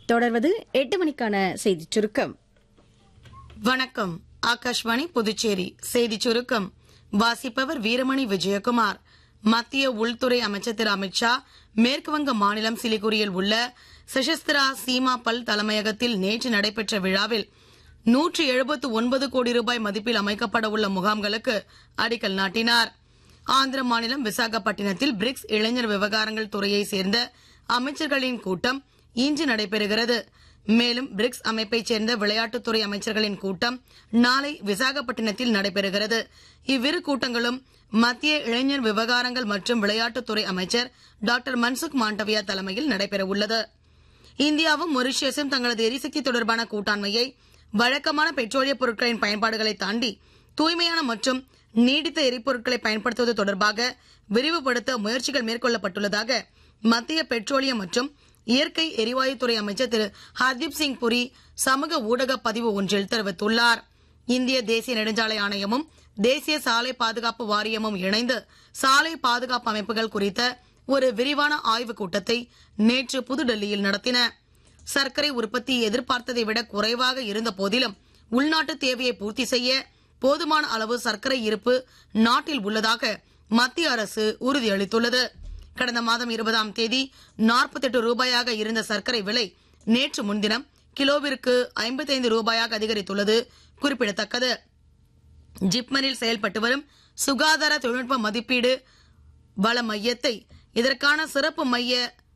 தொடர்வது எட்டு மணிக்கான செய்திச் சுருக்கம் வணக்கம் ஆகாஷ்வாணி புதுச்சேரி செய்தி சுருக்கம் வாசிப்பவர் வீரமணி விஜயகுமார் மத்திய உள்துறை அமைச்சர் திரு அமித்ஷா மேற்குவங்க மாநிலம் சிலிகுரியில் உள்ள சஷஸ்திரா சீமா பல் தலைமையகத்தில் நேற்று நடைபெற்ற விழாவில் நூற்றி எழுபத்து ஒன்பது கோடி ரூபாய் மதிப்பில் அமைக்கப்பட உள்ள முகாம்களுக்கு அடிக்கல் நாட்டினார் ஆந்திர மாநிலம் விசாகப்பட்டினத்தில் பிரிக்ஸ் இளைஞர் விவகாரங்கள் துறையை சேர்ந்த அமைச்சர்களின் கூட்டம் இன்று நடைபெறுகிறது மேலும் பிரிக்ஸ் அமைப்பைச் சேர்ந்த விளையாட்டுத்துறை அமைச்சர்களின் கூட்டம் நாளை விசாகப்பட்டினத்தில் நடைபெறுகிறது இவ்விரு கூட்டங்களும் மத்திய இளைஞர் விவகாரங்கள் மற்றும் விளையாட்டுத்துறை அமைச்சர் டாக்டர் மன்சுக் மாண்டவியா தலைமையில் நடைபெறவுள்ளது இந்தியாவும் மொரிஷியஸும் தங்களது எரிசக்தி தொடர்பான கூட்டாண்மையை வழக்கமான பெட்ரோலிய பொருட்களின் பயன்பாடுகளை தாண்டி தூய்மையான மற்றும் நீடித்த எரிபொருட்களை பயன்படுத்துவது தொடர்பாக விரிவுபடுத்த முயற்சிகள் மேற்கொள்ளப்பட்டுள்ளதாக மத்திய பெட்ரோலியம் மற்றும் இயற்கை எரிவாயுத்துறை அமைச்சர் திரு ஹர்தீப் சிங் புரி சமூக ஊடக பதிவு ஒன்றில் தெரிவித்துள்ளார் இந்திய தேசிய நெடுஞ்சாலை ஆணையமும் தேசிய சாலை பாதுகாப்பு வாரியமும் இணைந்து சாலை பாதுகாப்பு அமைப்புகள் குறித்த ஒரு விரிவான ஆய்வுக் கூட்டத்தை நேற்று புதுடெல்லியில் நடத்தின சர்க்கரை உற்பத்தி எதிர்பார்த்ததை விட குறைவாக இருந்த போதிலும் உள்நாட்டு தேவையை பூர்த்தி செய்ய போதுமான அளவு சர்க்கரை இருப்பு நாட்டில் உள்ளதாக மத்திய அரசு உறுதியளித்துள்ளது கடந்த மாதம் இருபதாம் தேதி நாற்பத்தெட்டு ரூபாயாக இருந்த சர்க்கரை விலை நேற்று முன்தினம் கிலோவிற்கு ஐம்பத்தைந்து ரூபாயாக அதிகரித்துள்ளது குறிப்பிடத்தக்கது ஜிப்மரில் செயல்பட்டு வரும் சுகாதார தொழில்நுட்ப மதிப்பீடு வள மையத்தை இதற்கான சிறப்பு மைய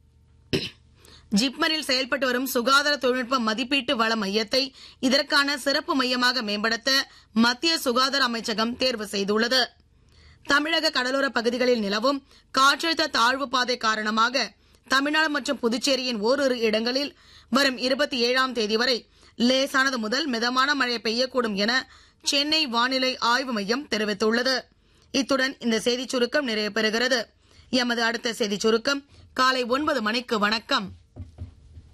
ஜிப்மரில் செயல்பட்டு வரும் சுகாதார தொழில்நுட்ப மதிப்பீட்டு வள மையத்தை இதற்கான சிறப்பு மையமாக மேம்படுத்த மத்திய சுகாதார அமைச்சகம் தேர்வு செய்துள்ளது தமிழக கடலோர பகுதிகளில் நிலவும் காற்றழுத்த தாழ்வு பாதை காரணமாக தமிழ்நாடு மற்றும் புதுச்சேரியின் ஓரிரு இடங்களில் வரும் இருபத்தி ஏழாம் தேதி வரை லேசானது முதல் மிதமான மழை பெய்யக்கூடும் என சென்னை வானிலை ஆய்வு மையம் தெரிவித்துள்ளது இத்துடன் இந்த செய்திச் சுருக்கம் நிறைவு பெறுகிறது எமது அடுத்த செய்திச் சுருக்கம் காலை ஒன்பது மணிக்கு வணக்கம்